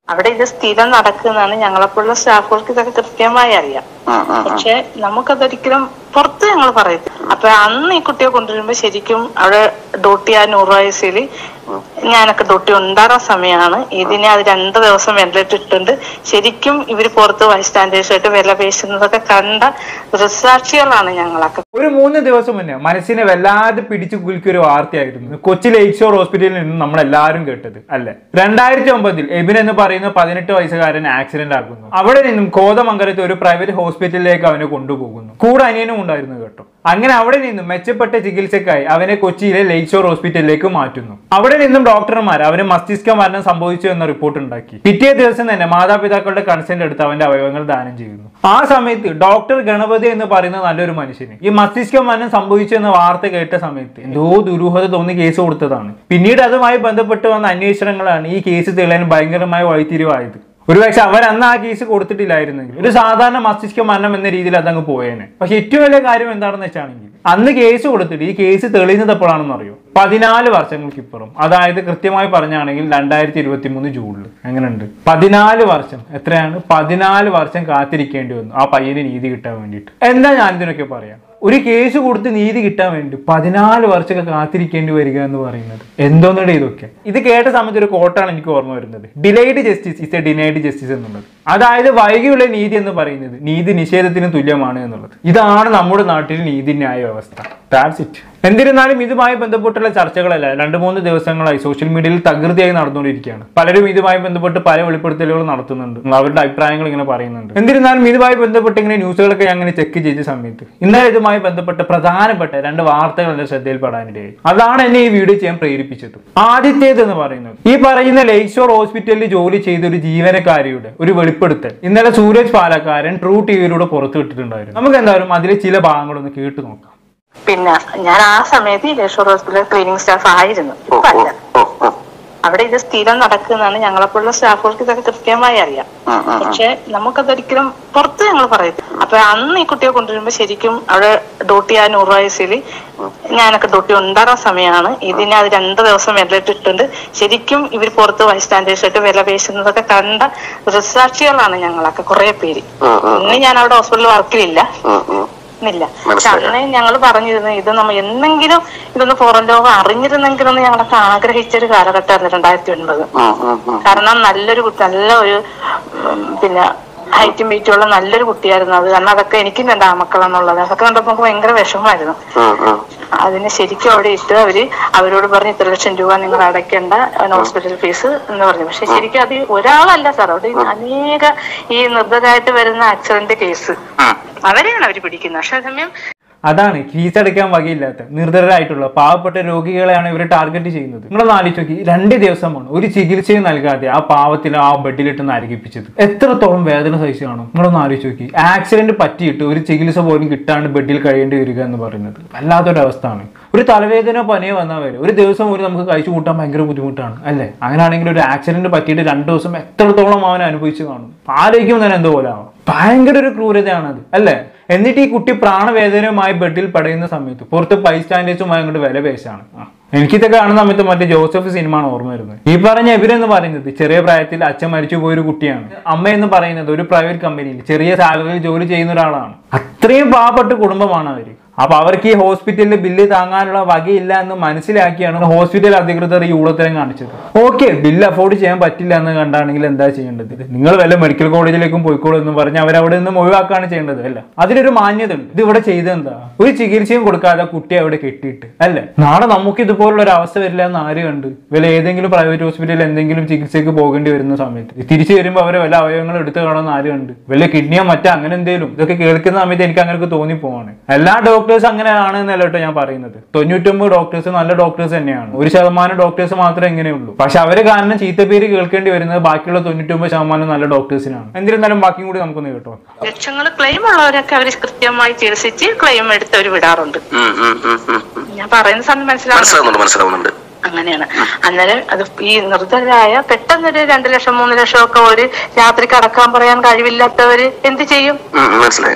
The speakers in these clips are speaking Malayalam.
അവിടെ ഇത് സ്ഥിരം നടക്കുന്നതാണ് ഞങ്ങളെപ്പോലുള്ള സ്റ്റാഫുകൾക്ക് ഇതൊക്കെ കൃത്യമായി അറിയാം ആ, ആ, ആ. പക്ഷെ നമുക്കതൊരിക്കലും പുറത്ത് ഞങ്ങൾ പറയും അപ്പൊ അന്ന് ഈ കുട്ടിയെ കൊണ്ടുവരുമ്പോ ശരിക്കും അവിടെ ഡ്യൂട്ടി ആ നൂറ് വയസ്സിൽ ഞാനൊക്കെ ഡ്യൂട്ടി ഉണ്ടാകുന്ന സമയമാണ് ഇതിനെ അത് രണ്ട് ദിവസം വെന്റിലേറ്റർ ഇട്ടുണ്ട് ശരിക്കും ഇവര് പുറത്ത് ബൈസ്റ്റാൻഡേഴ്സായിട്ട് വില പേശുന്നതൊക്കെ കണ്ട ദൃസാക്ഷികളാണ് ഞങ്ങളൊക്കെ ഒരു മൂന്ന് ദിവസം മുന്നേ മനസ്സിനെ വല്ലാതെ പിടിച്ചു കുലുക്കിയ ഒരു വാർത്തയായിരുന്നു കൊച്ചി ലേക്ക് ഷോർ ഹോസ്പിറ്റലിൽ നിന്നും നമ്മൾ എല്ലാവരും കേട്ടത് അല്ലെ രണ്ടായിരത്തി ഒമ്പതിൽ എബിൻ എന്ന് പറയുന്ന പതിനെട്ട് വയസ്സുകാരൻ ആക്സിഡന്റ് ആക്കുന്നു അവിടെ നിന്നും കോതമംഗലത്തെ ഒരു പ്രൈവറ്റ് ഹോസ്പിറ്റലിലേക്ക് അവനെ കൊണ്ടുപോകുന്നു കൂടെ അനിയനും ഉണ്ടായിരുന്നു കേട്ടോ അങ്ങനെ അവിടെ നിന്നും മെച്ചപ്പെട്ട ചികിത്സക്കായി അവനെ കൊച്ചിയിലെ ലേക്ക് ഷോർ ഹോസ്പിറ്റലിലേക്ക് മാറ്റുന്നു അവിടെ നിന്നും ഡോക്ടർമാർ അവന് മസ്തിഷ്ക മരണം സംഭവിച്ചു എന്ന റിപ്പോർട്ട് ഉണ്ടാക്കി പിറ്റേ ദിവസം തന്നെ മാതാപിതാക്കളുടെ കൺസെന്റ് എടുത്ത് അവന്റെ അവയവങ്ങൾ ദാനം ചെയ്യുന്നു ആ സമയത്ത് ഡോക്ടർ ഗണപതി എന്ന് പറയുന്ന നല്ലൊരു മനുഷ്യന് ഈ മസ്തിഷ്ക മരണം സംഭവിച്ചു എന്ന വാർത്ത കേട്ട സമയത്ത് എന്തോ ദുരൂഹത തോന്നി കേസ് കൊടുത്തതാണ് പിന്നീട് അതുമായി ബന്ധപ്പെട്ട് വന്ന അന്വേഷണങ്ങളാണ് ഈ കേസ് തെളിയാൻ ഭയങ്കരമായ വഴിത്തിരിവായത് ഒരുപക്ഷെ അവർ അന്ന് ആ കേസ് കൊടുത്തിട്ടില്ലായിരുന്നെങ്കിൽ ഒരു സാധാരണ മസ്തിഷ്ക മരണം എന്ന രീതിയിൽ അതങ്ങ് പോയേനെ പക്ഷെ ഏറ്റവും വലിയ കാര്യം എന്താണെന്ന് വെച്ചാണെങ്കിൽ അന്ന് കേസ് കൊടുത്തിട്ട് ഈ കേസ് തെളിയുന്നത് എപ്പോഴാണെന്ന് അറിയോ പതിനാല് വർഷങ്ങൾക്ക് ഇപ്പുറം അതായത് കൃത്യമായി പറഞ്ഞാണെങ്കിൽ രണ്ടായിരത്തി ഇരുപത്തി മൂന്ന് ജൂണിൽ എങ്ങനെയുണ്ട് പതിനാല് വർഷം എത്രയാണ് പതിനാല് വർഷം കാത്തിരിക്കേണ്ടി വന്നു ആ പയ്യന് നീതി കിട്ടാൻ വേണ്ടിയിട്ട് എന്താ ഞാൻ ഇതിനൊക്കെ പറയാം ഒരു കേസ് കൊടുത്ത് നീതി കിട്ടാൻ വേണ്ടി പതിനാല് വർഷമൊക്കെ കാത്തിരിക്കേണ്ടി വരിക എന്ന് പറയുന്നത് എന്തോന്നിടെ ഇതൊക്കെ ഇത് കേട്ട സമയത്ത് ഒരു കോട്ടാണ് എനിക്ക് ഓർമ്മ വരുന്നത് delayed justice is a denied justice എന്നുള്ളത് അതായത് വൈകിയുള്ള നീതി എന്ന് പറയുന്നത് നീതി നിഷേധത്തിന് തുല്യമാണ് എന്നുള്ളത് ഇതാണ് നമ്മുടെ നാട്ടിൽ നീതിന്യായ വ്യവസ്ഥ ദാറ്റ്സ് ഇറ്റ് എന്നിരുന്നാലും ഇതുമായി ബന്ധപ്പെട്ടുള്ള ചർച്ചകളല്ല രണ്ട് മൂന്ന് ദിവസങ്ങളായി സോഷ്യൽ മീഡിയയിൽ തകൃതിയായി നടന്നുകൊണ്ടിരിക്കുകയാണ് പലരും ഇതുമായി ബന്ധപ്പെട്ട് പല വെളിപ്പെടുത്തലുകൾ നടത്തുന്നുണ്ട് അവരുടെ അഭിപ്രായങ്ങൾ ഇങ്ങനെ പറയുന്നുണ്ട് എന്നിരുന്നാലും ഇതുമായി ബന്ധപ്പെട്ട് ഇങ്ങനെ ന്യൂസുകളൊക്കെ ഞാൻ അങ്ങനെ ചെക്ക് ചെയ്ത സമയത്ത് ഇന്നലെ ഇതുമായി ബന്ധപ്പെട്ട പ്രധാനപ്പെട്ട രണ്ട് വാർത്തകൾ എന്റെ ശ്രദ്ധയിൽപ്പെടാനിടയായി അതാണ് എന്നെ ഈ വീഡിയോ ചെയ്യാൻ പ്രേരിപ്പിച്ചത് ആദ്യത്തേത് എന്ന് പറയുന്നത് ഈ പറയുന്ന ലേക്ക് ഷോർ ഹോസ്പിറ്റലിൽ ജോലി ചെയ്ത ഒരു ജീവനക്കാരിയുടെ ഒരു വെളിപ്പെടുത്തൽ ഇന്നലെ സൂരജ് പാലക്കാരൻ ട്രൂ ടി വിയിലൂടെ പുറത്തുവിട്ടിട്ടുണ്ടായിരുന്നു നമുക്ക് എന്തായാലും അതിലെ ചില ഭാഗങ്ങളൊന്ന് കേട്ടു നോക്കാം പിന്നെ ഞാൻ ആ സമയത്ത് ഈ ലേഷോർ ഹോസ്പിറ്റലിൽ ക്ലീനിങ് സ്റ്റാഫ് ആയിരുന്നു ഓ, ഇപ്പൊ ഓ, അല്ല ഓ, ഓ. അവിടെ ഇത് സ്ഥിരം നടക്കുന്നതാണ് ഞങ്ങളെപ്പോലുള്ള സ്റ്റാഫുകൾക്ക് ഇതൊക്കെ കൃത്യമായി അറിയാം ആ, ആ, ആ. പക്ഷെ നമുക്കതൊരിക്കലും പുറത്ത് ഞങ്ങൾ പറയും അപ്പൊ അന്ന് ഈ കുട്ടിയെ കൊണ്ടുവരുമ്പോ ശരിക്കും അവിടെ ഡ്യൂട്ടി ആ നൂറ് വയസ്സിൽ ഞാനൊക്കെ ഡ്യൂട്ടി ഉണ്ടാകുന്ന സമയമാണ് ഇതിനെ അത് രണ്ട് ദിവസം വെന്റിലേറ്റർ ഇട്ടുണ്ട് ശരിക്കും ഇവർ പുറത്ത് ബൈസ്റ്റാൻഡേഴ്സായിട്ട് വില പേശുന്നതൊക്കെ കണ്ട ദൃസാക്ഷികളാണ് ഞങ്ങളൊക്കെ കുറെ പേര് ആ, ആ, ഇന്ന് ഞാൻ അവിടെ ഹോസ്പിറ്റലിൽ വർക്കിലില്ല ഉം, ഉം. ഇല്ല പക്ഷെ മനസ്സിലായി. അന്ന് ഞങ്ങൾ പറഞ്ഞിരുന്നു ഇത് നമ്മൾ എന്തെങ്കിലും ഇതൊന്ന് പുറം ലോകം അറിഞ്ഞിരുന്നെങ്കിലെന്ന് ഞങ്ങളൊക്കെ ആഗ്രഹിച്ച ഒരു കാലഘട്ടമായിരുന്നു രണ്ടായിരത്തി ഒൻപത് ഉം, ഉം, ഉം. കാരണം നല്ലൊരു കുട്ടി നല്ല ഒരു ഉം, പിന്നെ ഹൈറ്റും വെയിറ്റും ഉള്ള നല്ലൊരു കുട്ടിയായിരുന്നു അത് കാരണം അതൊക്കെ എനിക്കും രണ്ട് ആമക്കളെന്നുള്ളത് അതൊക്കെ കണ്ടപ്പോൾ നമുക്ക് ഭയങ്കര വിഷമമായിരുന്നു ഉം, ഉം. അതിന് ശരിക്കും അവിടെ ഇട്ട് അവര് അവരോട് പറഞ്ഞ് ഇത്ര ലക്ഷം രൂപ നിങ്ങൾ അടയ്ക്കേണ്ട ഹോസ്പിറ്റൽ ഫീസ് എന്ന് പറഞ്ഞു പക്ഷെ ശരിക്കും അത് ഒരാളല്ല സാർ അവിടെ അനേക ഈ നിർദ്ധരായിട്ട് വരുന്ന ആക്സിഡന്റ് കേസ് ഉം. അവരെയാണ് അവര് പിടിക്കുന്നത് പക്ഷെ അതേസമയം അതാണ് ഫീസ് അടയ്ക്കാൻ വകയില്ലാത്ത നിർദ്ധരായിട്ടുള്ള പാവപ്പെട്ട രോഗികളെയാണ് ഇവർ ടാർഗറ്റ് ചെയ്യുന്നത് നിങ്ങളൊന്ന് ആലോചിച്ച് നോക്കി രണ്ട് ദിവസമാണ് ഒരു ചികിത്സയും നൽകാതെ ആ പാവത്തിൽ ആ ബെഡിലിട്ട് നരകിപ്പിച്ചത് എത്രത്തോളം വേദന സഹിച്ചു കാണും നിങ്ങളൊന്ന് ആലോചിച്ച് നോക്കി ആക്സിഡന്റ് പറ്റിയിട്ട് ഒരു ചികിത്സ പോലും കിട്ടാണ്ട് ബെഡിൽ കഴിയേണ്ടി വരിക എന്ന് പറയുന്നത് വല്ലാത്തൊരു അവസ്ഥയാണ് ഒരു തലവേദന പനിയോ വന്നാൽ വരെ ഒരു ദിവസം പോലും നമുക്ക് കഴിച്ചു കൂട്ടാൻ ഭയങ്കര ബുദ്ധിമുട്ടാണ് അല്ലേ അങ്ങനെയാണെങ്കിൽ ഒരു ആക്സിഡന്റ് പറ്റിയിട്ട് രണ്ട് ദിവസം എത്രത്തോളം അവൻ അനുഭവിച്ചു കാണും ആലോചിക്കുമ്പോൾ തന്നെ എന്തോ പോലെ ആവും ഭയങ്കര ഒരു ക്രൂരതയാണത് അല്ലേ എന്നിട്ട് ഈ കുട്ടി പ്രാണവേദനയുമായി ബെഡിൽ പടയുന്ന സമയത്ത് പുറത്ത് ബൈസ്റ്റാൻഡേഴ്സുമായി അങ്ങോട്ട് വില പേശാണ് ആ. എനിക്കിതൊക്കെ കാണുന്ന സമയത്ത് മറ്റേ ജോസഫ് സിനിമയാണ് ഓർമ്മ വരുന്നത് ഈ പറഞ്ഞ എവരെന്ന് പറയുന്നത് ചെറിയ പ്രായത്തിൽ അച്ഛൻ മരിച്ചു പോയ ഒരു കുട്ടിയാണ് അമ്മ എന്ന് പറയുന്നത് ഒരു പ്രൈവറ്റ് കമ്പനിയിൽ ചെറിയ സാലറിയിൽ ജോലി ചെയ്യുന്ന ഒരാളാണ് അത്രയും പാവപ്പെട്ട കുടുംബമാണ് അവര് അപ്പൊ അവർക്ക് ഈ ഹോസ്പിറ്റലിൽ ബില്ല് താങ്ങാനുള്ള വകയില്ല എന്ന് മനസ്സിലാക്കിയാണ് ഹോസ്പിറ്റൽ അധികൃതർ ഈ ഊളത്തരം കാണിച്ചത് ഓക്കെ ബില്ല് അഫോർഡ് ചെയ്യാൻ പറ്റില്ല എന്ന് കണ്ടാണെങ്കിൽ എന്താ ചെയ്യേണ്ടത് നിങ്ങൾ വല്ല മെഡിക്കൽ കോളേജിലേക്കും പോയിക്കോളൂ എന്ന് പറഞ്ഞ് അവർ അവിടെ നിന്നും ഒഴിവാക്കാണ് ചെയ്യേണ്ടത് അല്ല അതിനൊരു മാന്യത ഉണ്ട് ഇത് ഇവിടെ ചെയ്തെന്താ ഒരു ചികിത്സയും കൊടുക്കാതെ കുട്ടിയെ അവിടെ കെട്ടിയിട്ട് അല്ലേ നാളെ നമുക്ക് ഇതുപോലുള്ള ഒരു അവസ്ഥ വരില്ല എന്ന് ആര് കണ്ട് വല്ല ഏതെങ്കിലും പ്രൈവറ്റ് ഹോസ്പിറ്റലിൽ എന്തെങ്കിലും ചികിത്സയ്ക്ക് പോകേണ്ടി വരുന്ന സമയത്ത് തിരിച്ചു വരുമ്പോൾ അവരെ വല്ല അവയവങ്ങൾ എടുത്തു കാണുമെന്ന് ആര് കണ്ട് വല്ല കിഡ്നിയോ മറ്റോ അങ്ങനെ എന്തെങ്കിലും ഇതൊക്കെ കേൾക്കുന്ന സമയത്ത് എനിക്ക് അങ്ങനെ തോന്നിപ്പോവാണ് എല്ലാ ഡോക്ടേഴ്സ് അങ്ങനെയാണ് എന്നല്ല കേട്ടോ ഞാൻ പറയുന്നത് തൊണ്ണൂറ്റൊമ്പത് ഡോക്ടേഴ്സ് നല്ല ഡോക്ടേഴ്സ് തന്നെയാണ് ഒരു ശതമാനം ഡോക്ടേഴ്സ് മാത്രമേ ഇങ്ങനെയുള്ളൂ പക്ഷെ അവര് കാരണം ചീത്തപ്പേര് കേൾക്കേണ്ടി വരുന്നത് ബാക്കിയുള്ള തൊണ്ണൂറ്റൊമ്പത് ശതമാനം നല്ല ഡോക്ടേഴ്സിനാണ് എന്നിരുന്നാലും ബാക്കിയും കൂടി നമുക്കൊന്ന് കേട്ടോ ലക്ഷങ്ങൾ ക്ലെയിം ഉള്ളവരൊക്കെ അവർ കൃത്യമായി ചികിത്സിച്ച് ക്ലെയിം എടുത്ത് അവർ വിടാറുണ്ട് ഉം, ഉം, ഉം, ഉം, ഉം. ഞാൻ പറയുന്ന സമയം മനസ്സിലാവുന്നു മനസ്സിലാവുന്നുണ്ട് മനസ്സിലാവുന്നുണ്ട് അങ്ങനെയാണ് അന്നേരം അത് ഈ നിർദ്ധരായ പെട്ടെന്നൊരു രണ്ടു ലക്ഷം മൂന്ന് ലക്ഷം ഒക്കെ ഒരു രാത്രി കടക്കാൻ പറയാൻ കഴിവില്ലാത്തവര് എന്ത് ചെയ്യും ഉം, ഉം, മനസ്സിലായി ആ.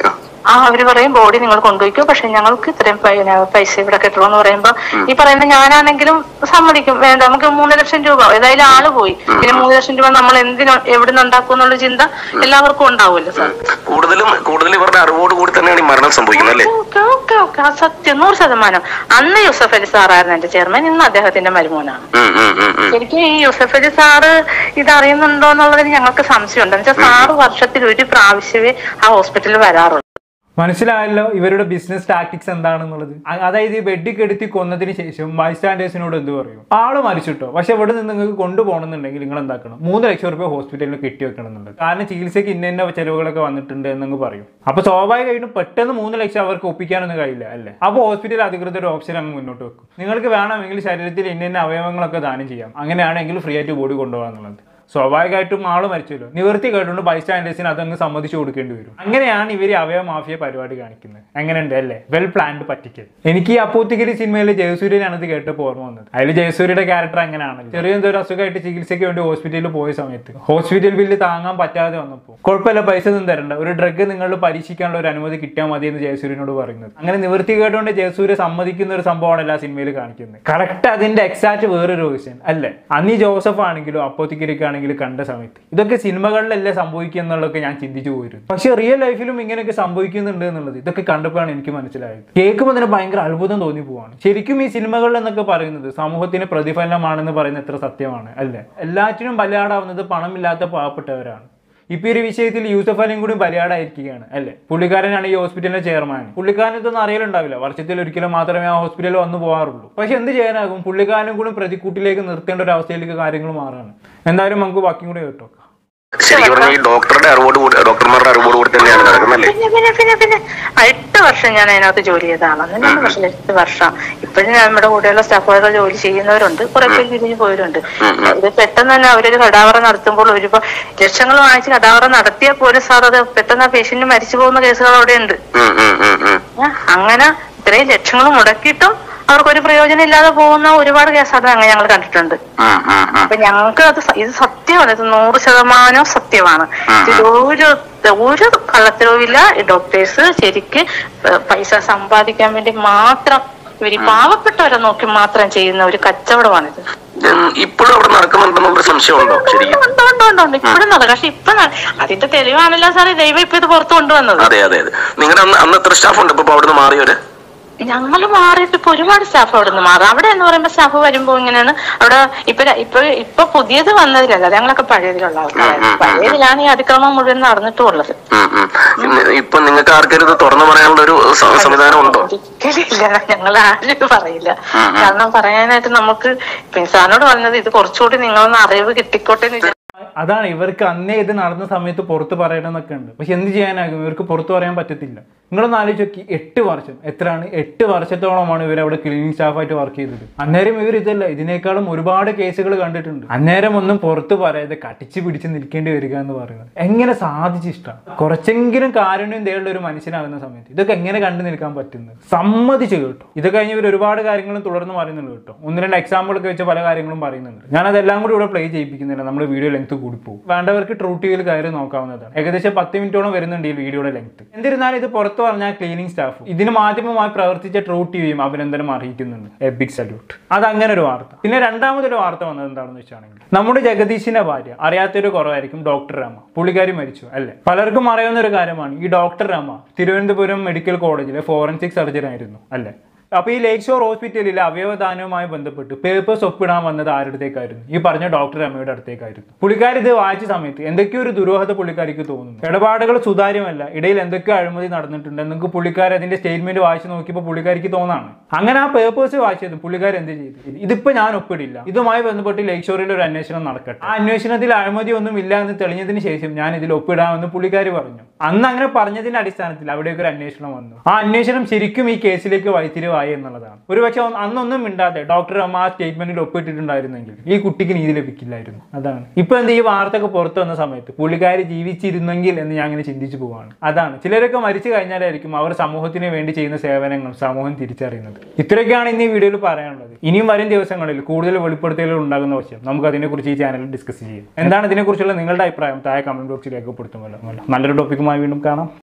ആ അവര് പറയും ബോഡി നിങ്ങൾ കൊണ്ടുപോയിക്കോ പക്ഷെ ഞങ്ങൾക്ക് ഇത്രയും പൈ- പൈസ ഇവിടെ കിട്ടുള്ളൂ എന്ന് പറയുമ്പോ ഈ പറയുന്ന ഞാനാണെങ്കിലും സമ്മതിക്കും വേണ്ട നമുക്ക് മൂന്ന് ലക്ഷം രൂപ ഏതായാലും ആള് പോയി പിന്നെ മൂന്ന് ലക്ഷം രൂപ നമ്മൾ എന്തിനു എവിടെ നിന്ന് ഉണ്ടാക്കും എന്നുള്ള ചിന്ത എല്ലാവർക്കും ഉണ്ടാവുമല്ലോ സാർ കൂടുതലും കൂടുതൽ ഇവരുടെ അറിവോട് കൂടി തന്നെയാണ് ഈ മരണം സംഭവിക്കുന്നത് അല്ലേ ഓക്കെ ഓക്കെ ഓക്കെ ആ സത്യം നൂറ് ശതമാനം അന്ന് യൂസഫ് അലി സാറായിരുന്നു എന്റെ ചെയർമാൻ ഇന്ന് അദ്ദേഹത്തിന്റെ മരുമോനാണ് ഉം, ഉം, ഉം, ഉം. ശരിക്കും ഈ യൂസഫ് അലി സാറ് ഇത് അറിയുന്നുണ്ടോ എന്നുള്ളതിന് ഞങ്ങൾക്ക് സംശയമുണ്ട് എന്ന് വെച്ചാൽ സാറ് വർഷത്തിൽ ഒരു പ്രാവശ്യമേ ആ ഹോസ്പിറ്റലിൽ വരാറുള്ളൂ മനസ്സിലായല്ലോ ഇവരുടെ ബിസിനസ് ടാക്ടിക്സ് എന്താണെന്നുള്ളത് അ- അതായത് ഈ ബെഡിൽ കെടുത്തി കൊന്നതിന് ശേഷം ബൈസ്റ്റാൻഡേഴ്സിനോട് എന്ത് പറയും ആള് മരിച്ചിട്ടോ പക്ഷെ ഇവിടെ നിന്ന് നിങ്ങൾക്ക് കൊണ്ടുപോകണമെന്നുണ്ടെങ്കിൽ നിങ്ങൾ എന്താക്കണം മൂന്ന് ലക്ഷം റുപ്യ ഹോസ്പിറ്റലിൽ കെട്ടി വെക്കണം എന്നുള്ളത് കാരണം ചികിത്സയ്ക്ക് ഇന്ന ഇന്ന ചെലവുകളൊക്കെ വന്നിട്ടുണ്ട് എന്നങ്ങ് പറയും അപ്പൊ സ്വാഭാവികമായിട്ടും പെട്ടെന്ന് മൂന്ന് ലക്ഷം അവർക്ക് ഒപ്പിക്കാനൊന്നും കഴിയില്ല അല്ലേ അപ്പോൾ ഹോസ്പിറ്റൽ അധികൃതർ ഓപ്ഷൻ അങ്ങ് മുന്നോട്ട് വെക്കും നിങ്ങൾക്ക് വേണമെങ്കിൽ ശരീരത്തിൽ ഇന്ന ഇന്ന അവയവങ്ങളൊക്കെ ദാനം ചെയ്യാം അങ്ങനെയാണെങ്കിൽ ഫ്രീ ആയിട്ട് ബോഡി കൊണ്ടുപോകാന്നുള്ളത് സ്വാഭാവികമായിട്ടും ആള് മരിച്ചല്ലോ നിവർത്തി കേട്ടുകൊണ്ട് ബൈസ്റ്റാൻഡേഴ്സിന് അതങ്ങ് സമ്മതിച്ചു കൊടുക്കേണ്ടി വരും അങ്ങനെയാണ് ഇവർ അവയവ മാഫിയ പരിപാടി കാണിക്കുന്നത് എങ്ങനെയുണ്ട് അല്ലേ വെൽ പ്ലാൻഡ് പറ്റിക്കൽ എനിക്ക് ഈ അപ്പൂത്തിഗിരി സിനിമയിൽ ജയസൂര്യനാണ് ഇത് കേട്ടപ്പോൾ ഓർമ്മ വന്നത് അതിൽ ജയസൂര്യയുടെ ക്യാരക്ടർ അങ്ങനെയാണല്ലോ ചെറിയ എന്തോ ഒരു അസുഖമായിട്ട് ചികിത്സയ്ക്ക് വേണ്ടി ഹോസ്പിറ്റലിൽ പോയ സമയത്ത് ഹോസ്പിറ്റൽ ബില്ല് താങ്ങാൻ പറ്റാതെ വന്നപ്പോൾ കുഴപ്പമില്ല പൈസ ഒന്നും തരണ്ട ഒരു ഡ്രഗ് നിങ്ങൾ പരീക്ഷിക്കാനുള്ള ഒരു അനുമതി കിട്ടിയാൽ മതി എന്ന് ജയസൂര്യനോട് പറയുന്നത് അങ്ങനെ നിവൃത്തി കേട്ടുകൊണ്ട് ജയസൂര്യ സമ്മതിക്കുന്ന ഒരു സംഭവമാണ് എല്ലാ സിനിമയിൽ കാണിക്കുന്നത് കറക്റ്റ് അതിന്റെ എക്സാക്ട് വേറൊരു വേർഷൻ അല്ലേ അന്ന് ഈ ജോസഫ് ആണെങ്കിലും അപ്പോത്തിക്കരിക്കാണെങ്കിലും കണ്ട സമയത്ത് ഇതൊക്കെ സിനിമകളിലല്ലേ സംഭവിക്കുക എന്നുള്ളതൊക്കെ ഞാൻ ചിന്തിച്ചു പോയിരുന്നു പക്ഷെ റിയൽ ലൈഫിലും ഇങ്ങനെയൊക്കെ സംഭവിക്കുന്നുണ്ട് എന്നുള്ളത് ഇതൊക്കെ കണ്ടപ്പോഴാണ് എനിക്ക് മനസ്സിലായത് കേൾക്കുമ്പോൾ തന്നെ ഭയങ്കര അത്ഭുതം തോന്നി പോവാണ് ശരിക്കും ഈ സിനിമകളിൽ എന്നൊക്കെ പറയുന്നത് സമൂഹത്തിന് പ്രതിഫലനമാണെന്ന് പറയുന്നത് എത്ര സത്യമാണ് അല്ലേ എല്ലാറ്റിനും ബലിയാടാവുന്നത് പണമില്ലാത്ത പാവപ്പെട്ടവരാണ് ഇപ്പൊ ഈ ഒരു വിഷയത്തിൽ യൂസഫ് അലിയും കൂടി ബലിയാടായിരിക്കുകയാണ് അല്ലേ പുള്ളിക്കാരനാണ് ഈ ഹോസ്പിറ്റലിന്റെ ചെയർമാൻ പുള്ളിക്കാരൻ ഇതൊന്നും അറിയലുണ്ടാവില്ല വർഷത്തിൽ ഒരിക്കലും മാത്രമേ ആ ഹോസ്പിറ്റലിൽ വന്നു പോകാറുള്ളൂ പക്ഷെ എന്ത് ചെയ്യാനാകും പുള്ളിക്കാരനും കൂടി പ്രതിക്കൂട്ടിലേക്ക് നിർത്തേണ്ട ഒരു അവസ്ഥയിലേക്ക് കാര്യങ്ങൾ മാറാണ് എന്തായാലും നമുക്ക് ബാക്കി കൂടി കേട്ടോ ശരിക്കും പറഞ്ഞാൽ ഈ ഡോക്ടറുടെ അറിവോട് കൂടി ഡോക്ടർമാരുടെ അറിവോട് കൂടി തന്നെയാണ് നടക്കുന്നല്ലേ പിന്നെ പിന്നെ പിന്നെ പിന്നെ ആ, എട്ട് വർഷം ഞാൻ അതിനകത്ത് ജോലി ചെയ്ത ആളാണ് രണ്ട് വർഷം എട്ട് വർഷം ഇപ്പോഴും നമ്മുടെ കൂടെയുള്ള സ്റ്റാഫുകാരുടെ ജോലി ചെയ്യുന്നവരുണ്ട് കുറെ പേര് തിരിഞ്ഞു പോയവരുണ്ട് ഇത് പെട്ടെന്ന് തന്നെ അവരൊരു കടാവറ നടത്തുമ്പോൾ ഒരുപാട് ലക്ഷങ്ങൾ വാങ്ങിച്ച് കടാവറ നടത്തിയാൽ പോലും സാർ അത് പെട്ടെന്ന് ആ പേഷ്യന്റ് മരിച്ചു പോകുന്ന കേസുകൾ അവിടെ ഉണ്ട് ഉം, ഉം, ഉം, ഉം. അങ്ങനെ ഇത്രയും ലക്ഷങ്ങൾ മുടക്കിയിട്ടും അവർക്കൊരു പ്രയോജനം ഇല്ലാതെ പോകുന്ന ഒരുപാട് കേസാണ് അങ്ങനെ ഞങ്ങൾ കണ്ടിട്ടുണ്ട് ഉം, ഉം, ഉം. അപ്പൊ ഞങ്ങൾക്ക് അത് സ- ഇത് സത്യമാണ് ഇത് നൂറ് ശതമാനം സത്യമാണ് ഇതിൽ ഒരു ഒരു കള്ളത്തരവുമില്ല ഈ ഡോക്ടേഴ്സ് ശരിക്ക് പ- പൈസ സമ്പാദിക്കാൻ വേണ്ടി മാത്രം ഇവർ പാവപ്പെട്ടവരെ നോക്കി മാത്രം ചെയ്യുന്ന ഒരു കച്ചവടമാണിത് ഉം, ഇപ്പോഴും അവിടെ നടക്കുന്നുണ്ടെന്നുള്ള സംശയമുണ്ടോ ശരിക്കും ഉണ്ട് ഉണ്ട് ഉണ്ട് ഉണ്ട് ഇപ്പോഴും നടക്കും പക്ഷെ ഇപ്പൊ ന- അതിന്റെ തെളിവാണല്ലോ സാറേ ദൈവം ഇപ്പൊ ഇത് പുറത്തു കൊണ്ടുവന്നത് അതെ അതെ അതെ നിങ്ങളുടെ അന്ന് അന്ന് എത്ര സ്റ്റാഫ് ഉണ്ട് ഇപ്പൊ അവിടുന്ന് മാറിയവര് ഞങ്ങൾ മാറിയിട്ട് ഇപ്പൊ ഒരുപാട് സ്റ്റാഫ് അവിടെ നിന്ന് മാറും അവിടെ എന്ന് പറയുമ്പോ സ്റ്റാഫ് വരുമ്പോ ഇങ്ങനെയാണ് അവിടെ ഇപ്പൊ ര- ഇപ്പൊ ഇപ്പൊ പുതിയത് വന്നതിലല്ല ഞങ്ങളൊക്കെ പഴയതിലുള്ള ആൾക്കാരാണ് പഴയതിലാണ് ഈ അതിക്രമം മുഴുവൻ നടന്നിട്ടും ഉള്ളത് ഉം, ഉം. ഇന്ന് ഇപ്പൊ നിങ്ങൾക്ക് ആർക്കെങ്കിലും ഇത് തുറന്നു പറയാനുള്ള ഒരു സ- സംവിധാനം ഉണ്ടോ ഒരിക്കലില്ല ഞങ്ങൾ ആരും ഇത് പറയില്ല കാരണം പറയാനായിട്ട് നമുക്ക് സാറിനോട് പറഞ്ഞത് ഇത് കുറച്ചുകൂടി നിങ്ങളൊന്ന് അറിവ് കിട്ടിക്കോട്ടെ എന്ന് വിചാരിച്ചു അതാണ് ഇവർക്ക് അന്നേ ഇത് നടന്ന സമയത്ത് പുറത്ത് പറയണമെന്നൊക്കെ ഉണ്ട് പക്ഷെ എന്ത് ചെയ്യാനാകും ഇവർക്ക് പുറത്ത് പറയാൻ പറ്റത്തില്ല നിങ്ങളൊന്ന് ആലോചിച്ച് നോക്കി എട്ട് വർഷം എത്രയാണ് എട്ട് വർഷത്തോളമാണ് ഇവർ അവിടെ ക്ലീനിങ് സ്റ്റാഫായിട്ട് വർക്ക് ചെയ്തത് അന്നേരം ഇവർ ഇതല്ല ഇതിനേക്കാളും ഒരുപാട് കേസുകൾ കണ്ടിട്ടുണ്ട് അന്നേരം ഒന്നും പുറത്ത് പറയാതെ കടിച്ചു പിടിച്ച് നിൽക്കേണ്ടി വരിക എന്ന് പറയുന്നത് എങ്ങനെ സാധിച്ചു ഇഷ്ടം കുറച്ചെങ്കിലും കാരുണ്യം തേടുള്ള ഒരു മനുഷ്യനാകുന്ന സമയത്ത് ഇതൊക്കെ എങ്ങനെ കണ്ടു നിൽക്കാൻ പറ്റുന്നത് സമ്മതിച്ചു കേട്ടോ ഇത് കഴിഞ്ഞ് ഇവർ ഒരുപാട് കാര്യങ്ങളും തുടർന്ന് പറയുന്നുണ്ട് കേട്ടോ ഒന്ന് രണ്ട് എക്സാമ്പിൾ ഒക്കെ വെച്ച് പല കാര്യങ്ങളും പറയുന്നുണ്ട് ഞാൻ അതെല്ലാം കൂടി ഇവിടെ പ്ലേ ചെയ്യിപ്പിക്കുന്നില്ല നമ്മൾ വീഡിയോ ലെങ്ത് കൂടി പോകും വേണ്ടവർക്ക് ട്രൂ ടി വിയിൽ കയറി നോക്കാവുന്നതാണ് ഏകദേശം പത്ത് മിനിറ്റോളം വരുന്നുണ്ട് ഈ വീഡിയോയുടെ ലെങ്ത് എന്നിരുന്നാലും ഇത് പുറത്ത് പറഞ്ഞാൽ ക്ലീനിങ് സ്റ്റാഫ് ഇതിന് മാധ്യമമായി പ്രവർത്തിച്ച ട്രൂ ടി വിയും അഭിനന്ദനം അറിയിക്കുന്നുണ്ട് എ ബിഗ് സല്യൂട്ട് അത് അങ്ങനെ ഒരു വാർത്ത പിന്നെ രണ്ടാമതൊരു വാർത്ത വന്നത് എന്താണെന്ന് വെച്ചാണെങ്കിൽ നമ്മുടെ ജഗദീഷിന്റെ ഭാര്യ അറിയാത്തൊരു കുറവായിരിക്കും ഡോക്ടർ രാമ പുള്ളിക്കാരി മരിച്ചു അല്ലേ പലർക്കും അറിയാവുന്ന ഒരു കാര്യമാണ് ഈ ഡോക്ടർ രാമ തിരുവനന്തപുരം മെഡിക്കൽ കോളേജിലെ ഫോറൻസിക് സർജൻ ആയിരുന്നു അല്ലേ അപ്പൊ ഈ ലേക്ക് ഷോർ ഹോസ്പിറ്റലിലെ അവയവദാനവുമായി ബന്ധപ്പെട്ട് പേപ്പേഴ്സ് ഒപ്പിടാൻ വന്നത് ആരുടെ അടുത്തേക്കായിരുന്നു ഈ പറഞ്ഞ ഡോക്ടർ രമയുടെ അടുത്തേക്കായിരുന്നു പുള്ളിക്കാരി ഇത് വായിച്ച സമയത്ത് എന്തൊക്കെയോ ഒരു ദുരൂഹത പുള്ളിക്കാരിക്ക് തോന്നുന്നു ഇടപാടുകൾ സുതാര്യമല്ല ഇടയിൽ എന്തൊക്കെയോ അഴിമതി നടന്നിട്ടുണ്ട് എന്നൊക്കെ പുള്ളിക്കാരി അതിന്റെ സ്റ്റേറ്റ്മെന്റ് വായിച്ച് നോക്കിയപ്പോൾ പുള്ളിക്കാരിക്ക് തോന്നാണ് അങ്ങനെ ആ പേപ്പേഴ്സ് വായിച്ചത് പുള്ളിക്കാരി എന്ത് ചെയ്തു ഇതിപ്പോ ഞാൻ ഒപ്പിടില്ല ഇതുമായി ബന്ധപ്പെട്ട് ലേക്ക് ഷോറിൽ ഒരു അന്വേഷണം നടക്കട്ടെ ആ അന്വേഷണത്തിൽ അഴിമതി ഒന്നും ഇല്ല എന്ന് തെളിഞ്ഞതിന് ശേഷം ഞാൻ ഇതിൽ ഒപ്പിടാമെന്ന് പുള്ളിക്കാരി പറഞ്ഞു അന്ന് അങ്ങനെ പറഞ്ഞതിന്റെ അടിസ്ഥാനത്തിൽ അവിടേക്ക് ഒരു അന്വേഷണം വന്നു ആ അന്വേഷണം ശരിക്കും ഈ കേസിലേക്ക് വഴിത്തിരിവായി എന്നുള്ളതാണ് ഒരുപക്ഷെ അന്ന് അന്നൊന്നും മിണ്ടാതെ ഡോക്ടർ അമ്മ ആ സ്റ്റേറ്റ്മെന്റിൽ ഒപ്പിട്ടിട്ടുണ്ടായിരുന്നെങ്കിൽ ഈ കുട്ടിക്ക് നീതി ലഭിക്കില്ലായിരുന്നു അതാണ് ഇപ്പൊ എന്ത് ഈ വാർത്തയൊക്കെ പുറത്തു വന്ന സമയത്ത് പുള്ളിക്കാരി ജീവിച്ചിരുന്നെങ്കിൽ എന്ന് ഞാൻ അങ്ങനെ ചിന്തിച്ചു പോവാണ് അതാണ് ചിലരൊക്കെ മരിച്ചു കഴിഞ്ഞാലായിരിക്കും അവർ സമൂഹത്തിന് വേണ്ടി ചെയ്യുന്ന സേവനങ്ങൾ സമൂഹം തിരിച്ചറിയുന്നത് ഇത്രയൊക്കെയാണ് ഇന്ന് ഈ വീഡിയോയിൽ പറയാനുള്ളത് ഇനിയും വരും ദിവസങ്ങളിൽ കൂടുതൽ വെളിപ്പെടുത്തലുകൾ ഉണ്ടാകുന്ന പക്ഷം നമുക്ക് അതിനെക്കുറിച്ച് ഈ ചാനലിൽ ഡിസ്കസ് ചെയ്യാം എന്താണ് ഇതിനെക്കുറിച്ചുള്ള നിങ്ങളുടെ അഭിപ്രായം താഴെ കമന്റ് ബോക്സിൽ രേഖപ്പെടുത്തുമല്ലോ നല്ലൊരു ടോപ്പിക്കുമായി വീണ്ടും കാണാം